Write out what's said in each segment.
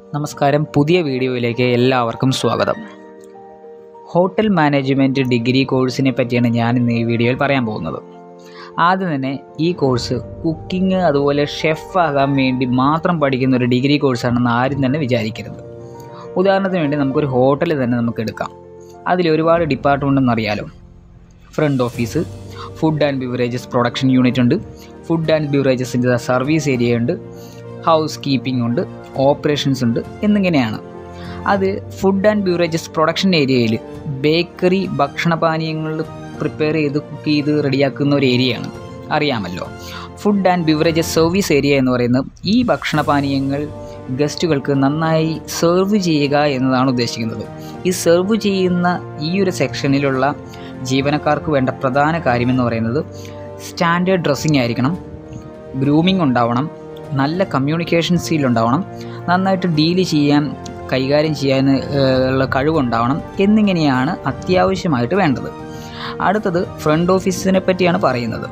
നമസ്കാരം പുതിയ വീഡിയോയിലേക്ക് എല്ലാവർക്കും സ്വാഗതം ഹോട്ടൽ മാനേജ്മെൻറ്റ് ഡിഗ്രി കോഴ്സിനെ പറ്റിയാണ് ഞാൻ ഇന്ന് ഈ വീഡിയോയിൽ പറയാൻ പോകുന്നത് ആദ്യം തന്നെ ഈ കോഴ്സ് കുക്കിംഗ് അതുപോലെ ഷെഫ് ആകാൻ വേണ്ടി മാത്രം പഠിക്കുന്ന ഒരു ഡിഗ്രി കോഴ്സാണെന്ന് ആരും തന്നെ വിചാരിക്കരുത് ഉദാഹരണത്തിന് വേണ്ടി നമുക്കൊരു ഹോട്ടൽ തന്നെ നമുക്ക് എടുക്കാം അതിൽ ഒരുപാട് ഡിപ്പാർട്ട്മെൻ്റ് എന്നറിയാലോ front office food and beverages production unit ഉണ്ട് ഫുഡ് ആൻഡ് ബിവറേജസിൻ്റെ സർവീസ് ഏരിയ ഉണ്ട് ഹൗസ് കീപ്പിംഗ് ഉണ്ട് ഓപ്പറേഷൻസ് ഉണ്ട് എന്നിങ്ങനെയാണ് അത് ഫുഡ് ആൻഡ് ബിവറേജസ് പ്രൊഡക്ഷൻ ഏരിയയിൽ ബേക്കറി ഭക്ഷണപാനീയങ്ങൾ പ്രിപ്പയർ ചെയ്ത് കുക്ക് ചെയ്ത് റെഡിയാക്കുന്ന ഒരു ഏരിയയാണ് അറിയാമല്ലോ food and beverages service area എന്ന് പറയുന്നത് ഈ ഭക്ഷണപാനീയങ്ങൾ ഗസ്റ്റുകൾക്ക് നന്നായി സെർവ് ചെയ്യുക എന്നതാണ് ഉദ്ദേശിക്കുന്നത് ഈ സെർവ് ചെയ്യുന്ന ഈ ഒരു സെക്ഷനിലുള്ള ജീവനക്കാർക്ക് വേണ്ട പ്രധാന കാര്യമെന്ന് പറയുന്നത് സ്റ്റാൻഡേർഡ് ഡ്രസ്സിങ് ആയിരിക്കണം ഗ്രൂമിംഗ് ഉണ്ടാവണം നല്ല കമ്മ്യൂണിക്കേഷൻ സ്കിൽ ഉണ്ടാവണം നന്നായിട്ട് ഡീല് ചെയ്യാൻ കൈകാര്യം ചെയ്യാൻ ഏഹ്, ഉള്ള കഴിവുണ്ടാവണം എന്നിങ്ങനെയാണ് അത്യാവശ്യമായിട്ട് വേണ്ടത് അടുത്തത് ഫ്രണ്ട് ഓഫീസിനെ പറ്റിയാണ് പറയുന്നത്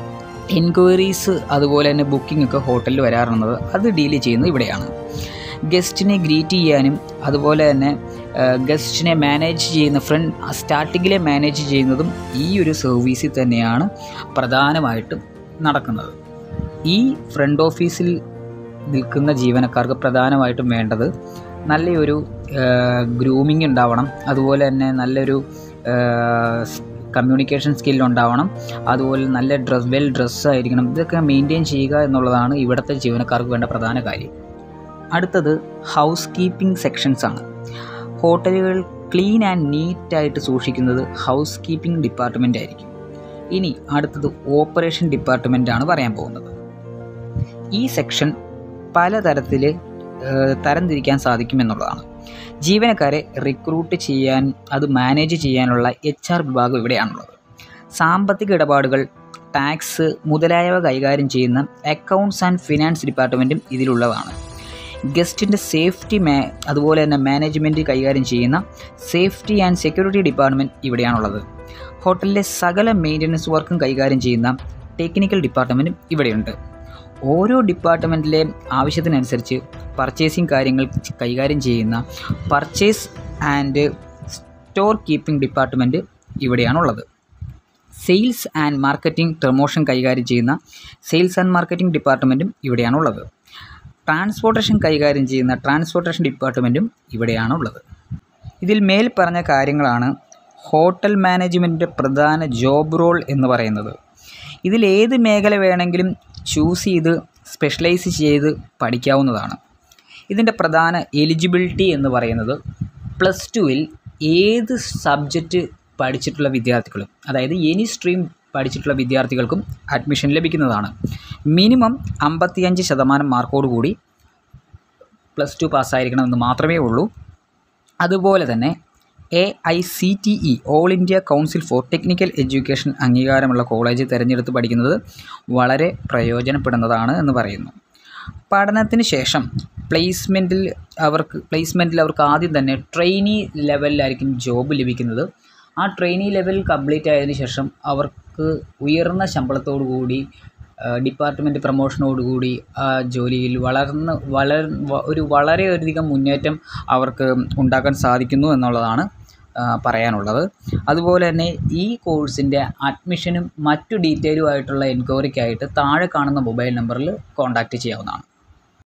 എൻക്വയറീസ് അതുപോലെ തന്നെ ബുക്കിംഗ് ഒക്കെ ഹോട്ടലിൽ വരാറുള്ളത് അത് ഡീല് ചെയ്യുന്നത് ഇവിടെയാണ് ഗസ്റ്റിനെ ഗ്രീറ്റ് ചെയ്യാനും അതുപോലെ തന്നെ ഗസ്റ്റിനെ മാനേജ് ചെയ്യുന്ന ഫ്രണ്ട് സ്റ്റാർട്ടിങ്ങിലെ മാനേജ് ചെയ്യുന്നതും ഈ ഒരു സർവീസിൽ തന്നെയാണ് പ്രധാനമായിട്ടും നടക്കുന്നത് ഈ ഫ്രണ്ട് ഓഫീസിൽ നിൽക്കുന്ന ജീവനക്കാർക്ക് പ്രധാനമായിട്ടും വേണ്ടത് നല്ലൊരു ഗ്രൂമിംഗ് ഉണ്ടാവണം അതുപോലെ തന്നെ നല്ലൊരു കമ്മ്യൂണിക്കേഷൻ സ്കിൽ ഉണ്ടാവണം അതുപോലെ നല്ല ഡ്രസ് വെൽ ഡ്രസ്സ് ആയിരിക്കണം ഇതൊക്കെ മെയിൻറ്റെയിൻ ചെയ്യുക എന്നുള്ളതാണ് ഇവിടുത്തെ ജീവനക്കാർക്ക് വേണ്ട പ്രധാന കാര്യം അടുത്തത് ഹൗസ് കീപ്പിംഗ് സെക്ഷൻസ് ആണ് ഹോട്ടലുകൾ ക്ലീൻ ആൻഡ് നീറ്റായിട്ട് സൂക്ഷിക്കുന്നത് ഹൗസ് കീപ്പിംഗ് ഡിപ്പാർട്ട്മെൻ്റ് ആയിരിക്കും ഇനി അടുത്തത് ഓപ്പറേഷൻ ഡിപ്പാർട്ട്മെൻ്റ് ആണ് പറയാൻ പോകുന്നത് ഈ സെക്ഷൻ പലതരത്തിൽ തരംതിരിക്കാൻ സാധിക്കുമെന്നുള്ളതാണ് ജീവനക്കാരെ റിക്രൂട്ട് ചെയ്യാൻ അത് മാനേജ് ചെയ്യാനുള്ള എച്ച് ആർ വിഭാഗം ഇവിടെയാണുള്ളത് സാമ്പത്തിക ഇടപാടുകൾ ടാക്സ് മുതലായവ കൈകാര്യം ചെയ്യുന്ന അക്കൗണ്ട്സ് ആൻഡ് ഫിനാൻസ് ഡിപ്പാർട്ട്മെൻറ്റും ഇതിലുള്ളതാണ് ഗസ്റ്റിൻ്റെ സേഫ്റ്റി മാ അതുപോലെ തന്നെ മാനേജ്മെൻറ്റ് കൈകാര്യം ചെയ്യുന്ന സേഫ്റ്റി ആൻഡ് സെക്യൂരിറ്റി ഡിപ്പാർട്ട്മെൻറ്റ് ഇവിടെയാണുള്ളത് ഹോട്ടലിലെ സകല മെയിൻ്റനൻസ് വർക്കും കൈകാര്യം ചെയ്യുന്ന ടെക്നിക്കൽ ഡിപ്പാർട്ട്മെൻറ്റും ഇവിടെയുണ്ട് ഓരോ ഡിപ്പാർട്ട്മെൻറ്റിലെ ആവശ്യത്തിനനുസരിച്ച് പർച്ചേസിങ് കാര്യങ്ങൾ കൈകാര്യം ചെയ്യുന്ന purchase and store keeping department ഇവിടെയാണുള്ളത് സെയിൽസ് ആൻഡ് മാർക്കറ്റിംഗ് പ്രൊമോഷൻ കൈകാര്യം ചെയ്യുന്ന സെയിൽസ് ആൻഡ് മാർക്കറ്റിംഗ് ഡിപ്പാർട്ട്മെൻറ്റും ഇവിടെയാണുള്ളത് ട്രാൻസ്പോർട്ടേഷൻ കൈകാര്യം ചെയ്യുന്ന ട്രാൻസ്പോർട്ടേഷൻ ഡിപ്പാർട്ട്മെൻറ്റും ഇവിടെയാണുള്ളത് ഇതിൽ മേൽ പറഞ്ഞ കാര്യങ്ങളാണ് ഹോട്ടൽ മാനേജ്മെൻറ്റിൻ്റെ പ്രധാന ജോബ് റോൾ എന്ന് പറയുന്നത് ഇതിൽ ഏത് മേഖല വേണമെങ്കിലും ചൂസ് ചെയ്ത് സ്പെഷ്യലൈസ് ചെയ്ത് പഠിക്കാവുന്നതാണ് ഇതിൻ്റെ പ്രധാന എലിജിബിലിറ്റി എന്ന് പറയുന്നത് പ്ലസ് ടുവിൽ ഏത് സബ്ജക്റ്റ് പഠിച്ചിട്ടുള്ള വിദ്യാർത്ഥികളും അതായത് എനി സ്ട്രീം പഠിച്ചിട്ടുള്ള വിദ്യാർത്ഥികൾക്കും അഡ്മിഷൻ ലഭിക്കുന്നതാണ് മിനിമം അമ്പത്തിയഞ്ച് ശതമാനം മാർക്കോട് കൂടി പ്ലസ് ടു പാസ്സായിരിക്കണമെന്ന് മാത്രമേ ഉള്ളൂ അതുപോലെ തന്നെ A I C T E all India council for technical education അംഗീകാരമുള്ള കോളേജ് തിരഞ്ഞെടുത്ത് പഠിക്കുന്നത് വളരെ പ്രയോജനപ്പെടുന്നതാണ് എന്ന് പറയുന്നു പഠനത്തിന് ശേഷം പ്ലേസ്മെൻറ്റിൽ അവർക്ക് പ്ലേസ്മെൻറ്റിൽ അവർക്ക് ആദ്യം തന്നെ ട്രെയിനി ലെവലിലായിരിക്കും ജോബ് ലഭിക്കുന്നത് ആ ട്രെയിനി ലെവൽ കംപ്ലീറ്റ് ആയതിനു ശേഷം അവർക്ക് ഉയർന്ന ശമ്പളത്തോടു കൂടി ഡിപ്പാർട്ട്മെൻറ്റ് പ്രൊമോഷനോടുകൂടി ആ ജോലിയിൽ വളർന്ന് വളർ വ- ഒരു വളരെയധികം മുന്നേറ്റം അവർക്ക് ഉണ്ടാക്കാൻ സാധിക്കുന്നു എന്നുള്ളതാണ് ആ, പറയാനുള്ളത് അതുപോലെ തന്നെ ഈ കോഴ്സിൻ്റെ അഡ്മിഷനും മറ്റു ഡീറ്റെയിലുമായിട്ടുള്ള എൻക്വയറിക്കായിട്ട് താഴെ കാണുന്ന മൊബൈൽ നമ്പറിൽ കോൺടാക്റ്റ് ചെയ്യാവുന്നതാണ്